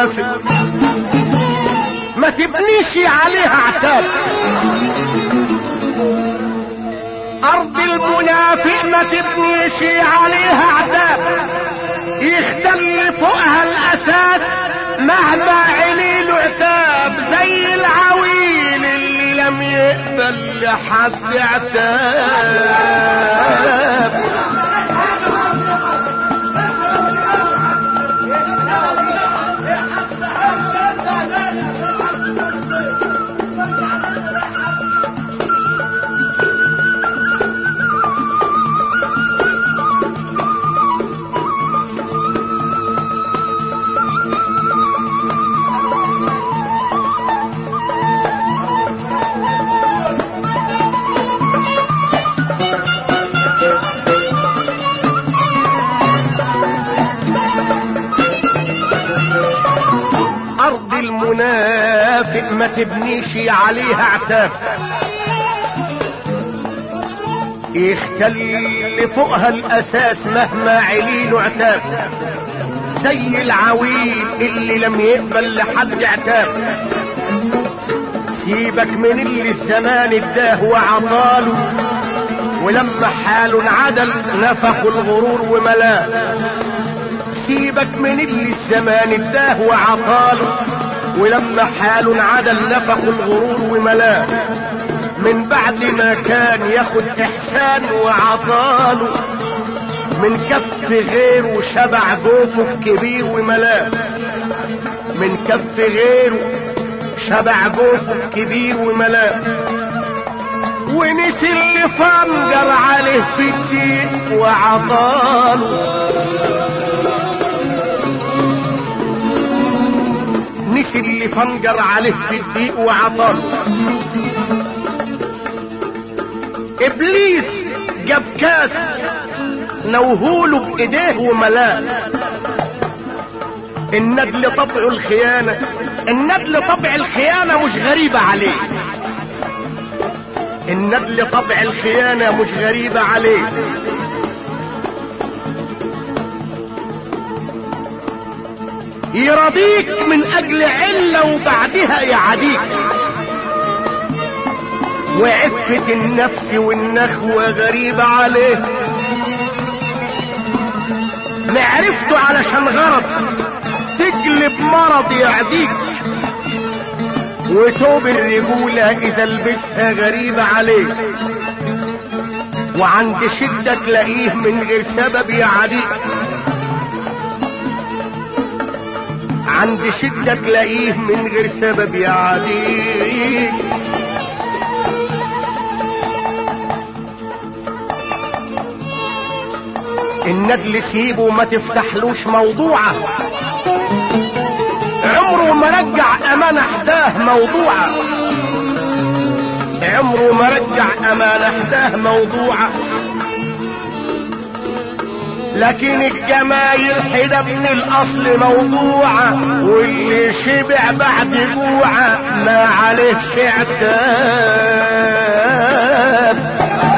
المنافق ما تبنيش عليها عتاب ارض المنافق ما تبنيش عليها عتاب يختل فوقها الاساس مهما علي له عتاب زي العويل اللي لم يقبل لحد عتاب ارض المنافق ما تبنيش عليها عتاب يختل فوقها الاساس مهما عليله عتاب زي العويل اللي لم يقبل لحد عتاب سيبك من اللي الزمان اداه وعطاله ولما حاله انعدل نفخوا الغرور وملاه سيبك من اللي الزمان اداه وعطاله ولما حاله انعدل نفخوا الغرور وملاه من بعد ما كان ياخد احسان وعطاله من كف غيره شبع جوفه كبير وملاه من كف غيره شبع جوفه كبير وملاه ونسي اللي فنجر عليه في الدين وعطاله نسي اللي فنجر عليه في الدين وعطاله ابليس جاب كاس نوهوله بايديه وملاه الندل طبع الخيانة الندل طبع الخيانة مش غريبة عليه الندل طبع الخيانة مش غريبة عليه يرضيك من اجل علة وبعدها يعاديك وعفة النفس والنخوة غريبة عليه معرفته علشان غرض تجلب مرض يعديك وتوب الرجولة اذا لبسها غريبة عليه وعند شدة تلاقيه من غير سبب يعديك عند شدة تلاقيه من غير سبب يعديك الندل سيبه ما تفتحلوش موضوعه عمره ما رجع امانة احداه موضوعه عمره ما رجع امانة احداه موضوعه لكن الجمايل حدا من الاصل موضوعة واللي شبع بعد جوعة ما عليهش عتاب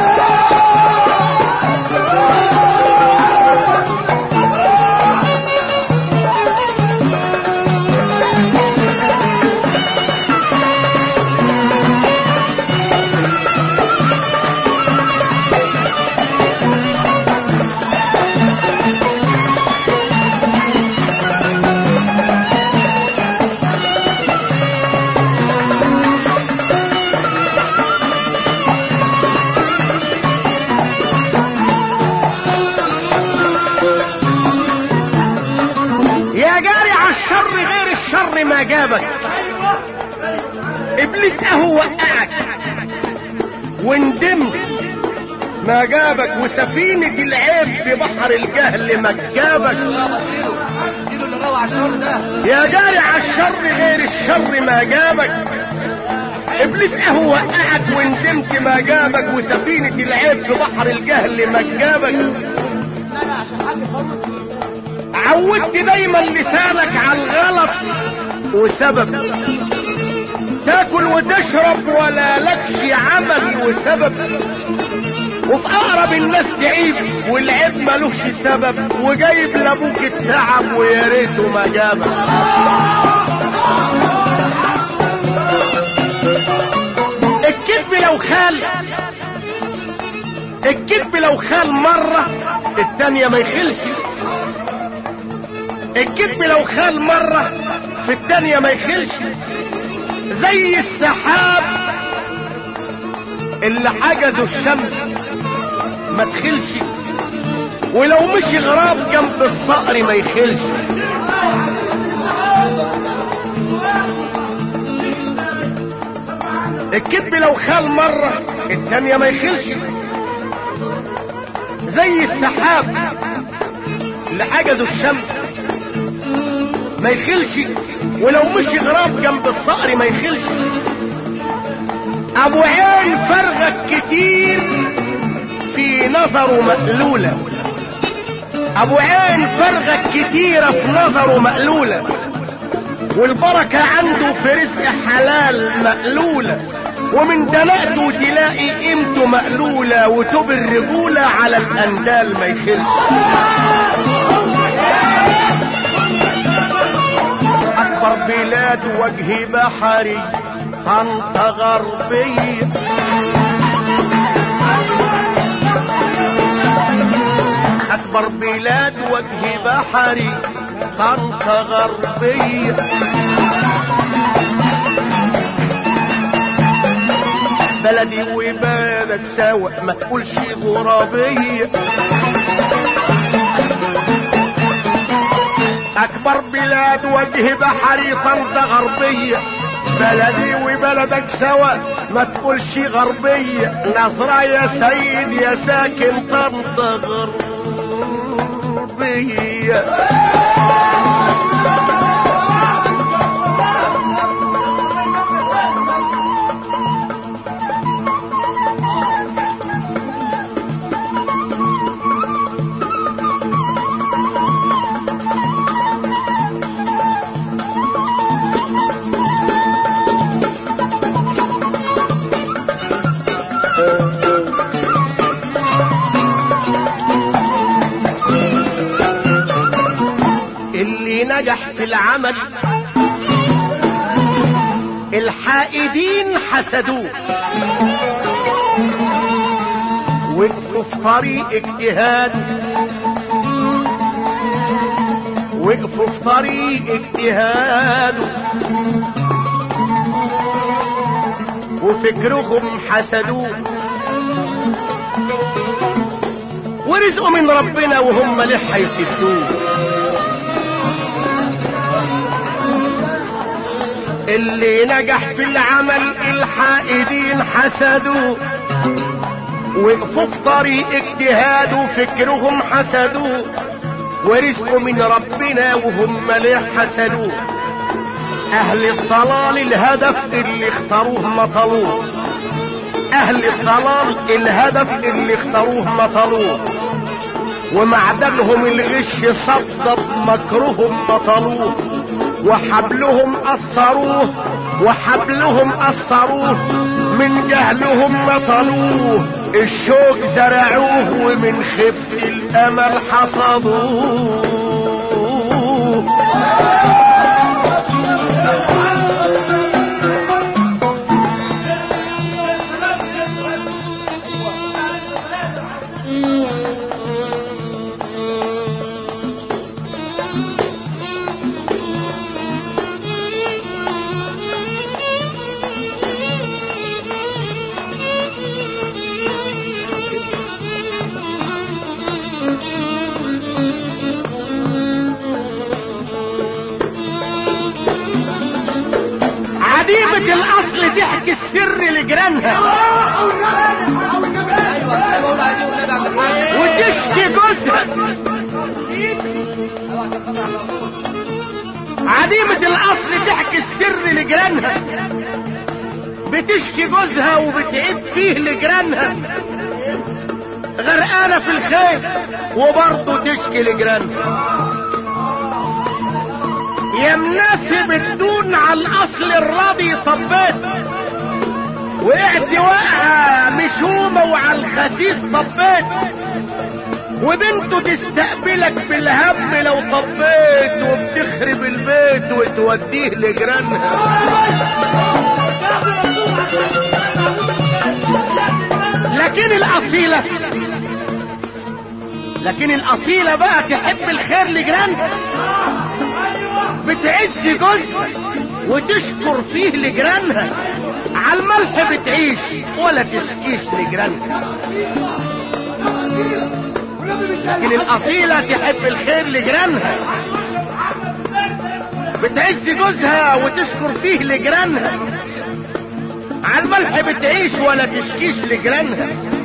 يا جاري على الشر غير الشر ما جابك ابليس اهو وقعك وندمت ما جابك وسفينة العيب في بحر الجهل ما جابك اديله اللي روع الشر ده يا جاري على الشر غير الشر ما جابك ابليس اهو وقعك وندمت ما جابك وسفينة العيب في بحر الجهل ما جابك انا عشان حد يفوت عودت دايما لسانك على الغلط وسبب تاكل وتشرب ولا لكش عمل وسبب وفي اقرب الناس تعيب والعيب ملوش سبب وجايب لابوك التعب ويا ريته ما جابك خال الكذب لو خال مرة التانية ما يخلش الكذب لو خال مرة في التانية ما يخلش زي السحاب اللي حجزوا الشمس ما تخلش ولو مشي غراب جنب الصقر ما يخلش الكذب لو خال مرة التانية ما يخلش زي السحاب اللي حجزوا الشمس ما يخلش ولو مشي غراب جنب الصقر ما يخلش ابو عين فرغك كتير في نظره مقلولة ابو عين فرغك كتيرة في نظره مقلولة والبركة عنده في رزق حلال مقلولة ومن دلقته تلاقي قيمته مقلولة وتوب الرجولة على الأندال ما يخلش أكبر بلاد وجه بحري طنطا غربية أكبر بلاد وجه بحري طنطا غربية بلدي وبلدك سوا ما تقولش غرابية أكبر بلاد وجه بحري طنطا غربية بلدي وبلدك سوا ما تقولش غربية نصرة يا سيد يا ساكن طنطا غربية اللي نجح في العمل الحائدين حسدوه وقفوا في طريق اجتهاده وقفوا في طريق اجتهاده وفكرهم حسدوه ورزقوا من ربنا وهم ليه هيسدوه اللي نجح في العمل الحائدين حسدوه وقفوا في طريق اجتهاده فكرهم حسدوه ورزقوا من ربنا وهم ليه حسدوه اهل الضلال الهدف اللي اختاروه مطلوب اهل الضلال الهدف اللي اختاروه مطلوب ومعدنهم الغش صدد مكرهم مطلوب وحبلهم أثروه وحبلهم أثروه من جهلهم مطلوه الشوك زرعوه ومن خفة الأمل حصدوه عديمة الأصل تحكي السر لجيرانها ايوه ايوه قول عليه والنبي عم الحاج وتشكي جوزها ايوه عشان خاطر على طول عديمة الأصل تحكي السر لجيرانها بتشكي جوزها وبتعيب فيه لجيرانها غرقانة في الخير وبرضه تشكي لجيرانها يا مناسب الدون على الأصل الراضي طبيت وقعت واقعة مشومة وعلى الخسيس طبيت وبنته تستقبلك بالهم لو طبيت وبتخرب البيت وتوديه لجيرانها لكن الاصيلة لكن الاصيلة بقى تحب الخير لجيرانها بتعز جوزها وتشكر فيه لجيرانها على الملح بتعيش ولا تسكيش لجيرانها لكن الاصيلة تحب الخير لجيرانها بتعز جوزها وتشكر فيه لجيرانها على الملح بتعيش ولا تشكيش لجيرانها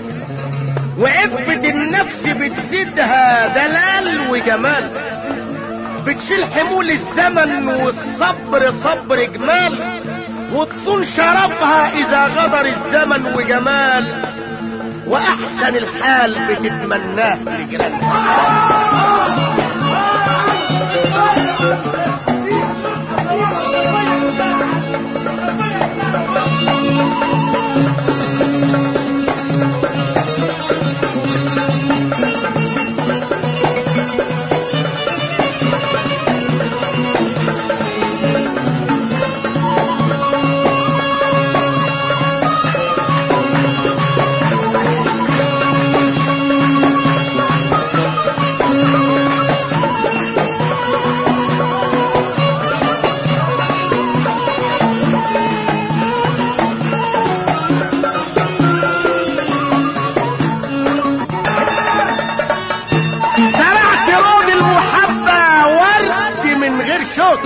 وعفة النفس بتزيدها دلال وجمال بتشيل حمول الزمن والصبر صبر جمال وتصون شرفها اذا غدر الزمن وجمال واحسن الحال بتتمناه لجيرانها زرعت رود المحبة ورد من غير شوك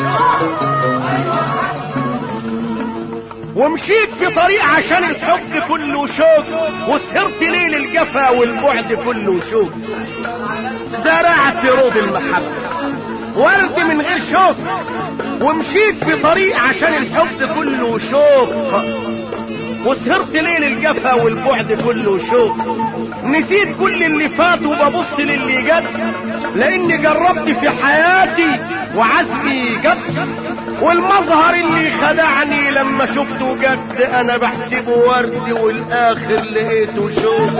ومشيت في طريق عشان الحب كله شوك وسهرت ليل الجفا والبعد كله شوك زرعت رود المحبة ورد من غير شوك ومشيت في طريق عشان الحب كله شوك وسهرت ليل الجفا والبعد كله شوق نسيت كل اللي فات وببص للي جد لاني جربت في حياتي وعزمي جد والمظهر اللي خدعني لما شفته جد انا بحسبه ورد والاخر لقيته شوق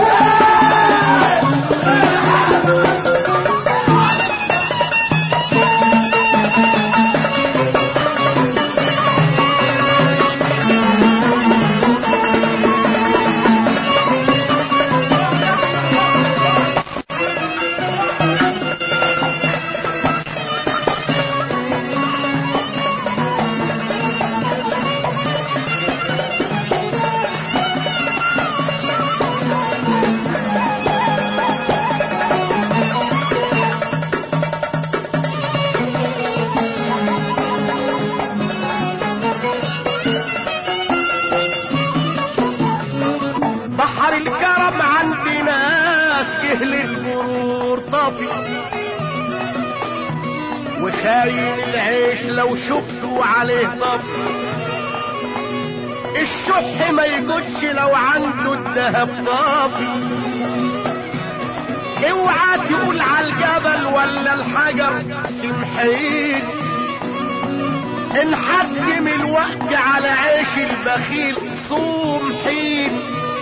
بحر الكرم عند ناس جهل الغرور طافي وخاين العيش لو شفته عليه طافي الشح ما يجودش لو عنده الذهب طافي اوعى تقول على الجبل ولا الحجر سمحين انحجم الوقت على عيش البخيل صوم حين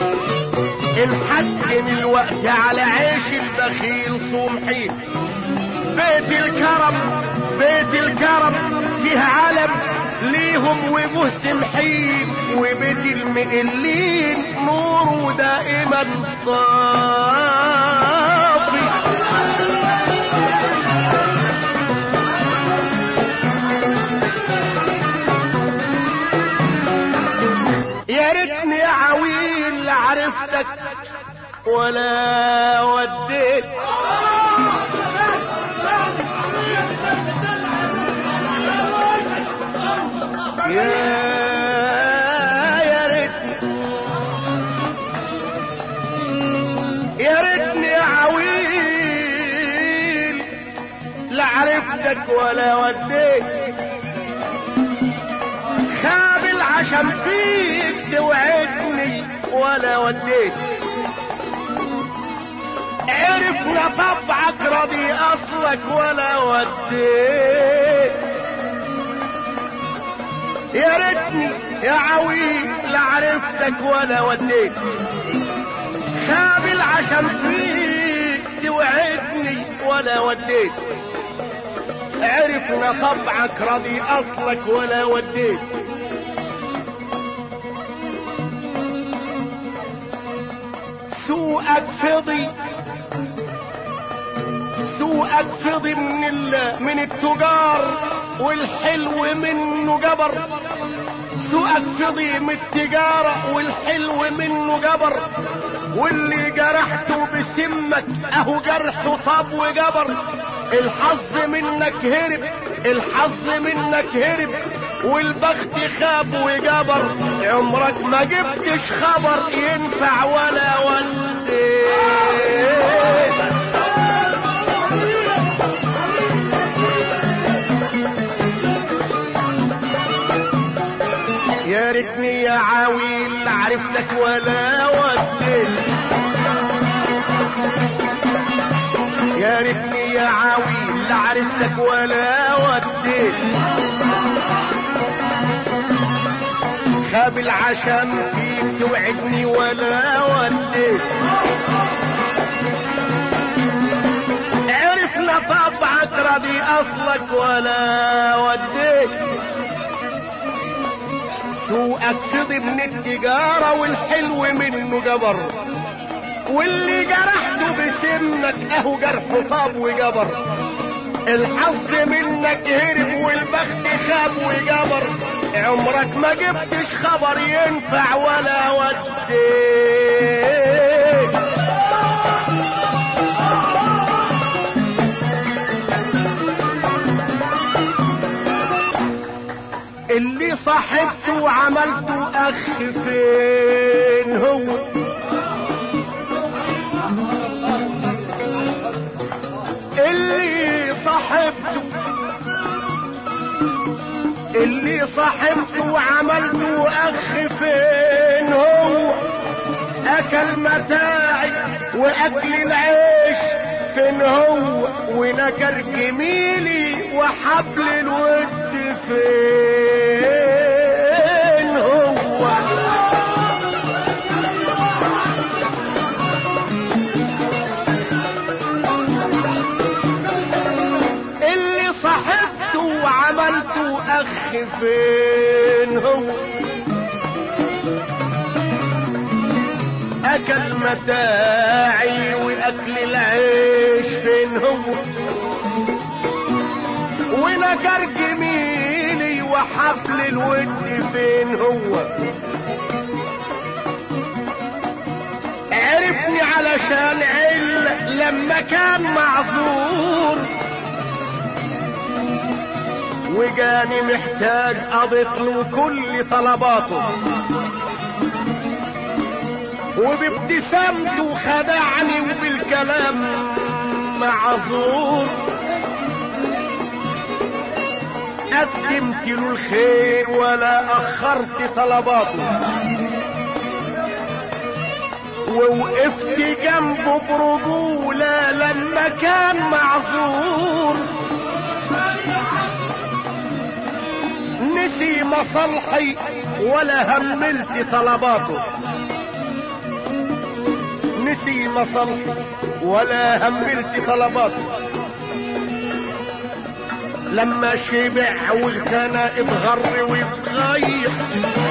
انحجم الوقت على عيش البخيل صوم حين بيت الكرم بيت الكرم فيه علم ليهم وجوه سمحين وبيت المقلين نوره دائما طافي يا ريتني يا عويل لا عرفتك ولا وديت يا يا ريتني يا ريتني يا عويل لا عرفتك ولا وديت خاب العشم فيك توعدني ولا وديت عرفنا طبعك راضي اصلك ولا وديت يا ريتني يا عويل لا عرفتك ولا وديت خاب العشم فيك توعدني ولا وديت عرفنا طبعك راضي اصلك ولا وديت سوقك فضي سوقك فضي من ال... من التجار والحلو منه جبر سوقك فضي من التجارة والحلو منه جبر واللي جرحته بسمك اهو جرحه طاب وجبر الحظ منك هرب الحظ منك هرب والبخت خاب وجبر عمرك ما جبتش خبر ينفع ولا ولدت يا ريتني يا عاويل عرفتك ولا وديت يا ريتني يا عاويل عرفتك ولا وديت خاب العشم فيك توعدني ولا وديت عرفنا طبعك راضي اصلك ولا وديت سوقك فضي من التجارة والحلو منه جبر واللي جرحته بسنك اهو جرحه طاب وجبر الحظ منك هرب والبخت خاب وجبر عمرك ما جبتش خبر ينفع ولا وديت اللي صاحبته وعملته اخ فين هو اللي صاحبته اللي صاحبته وعملته اخ فين هو اكل متاعي واكل العيش فين هو ونكر جميلي وحبل الود فين هو اللي صاحبته وعملته اخ فين هو اكل متاعي واكل العيش فين هو ونكر جميلي وحفل الود فين هو عرفني علشان عل لما كان معذور وجاني محتاج قضيت له كل طلباته وبابتسامته خدعني وبالكلام معذور قدمت له الخير ولا اخرت طلباته ووقفت جنبه برجولة لما كان معذور نسي مصالحي ولا هملت طلباته نسي مصالحي ولا هملت طلباته لما شبع والكنا اتغر واتغير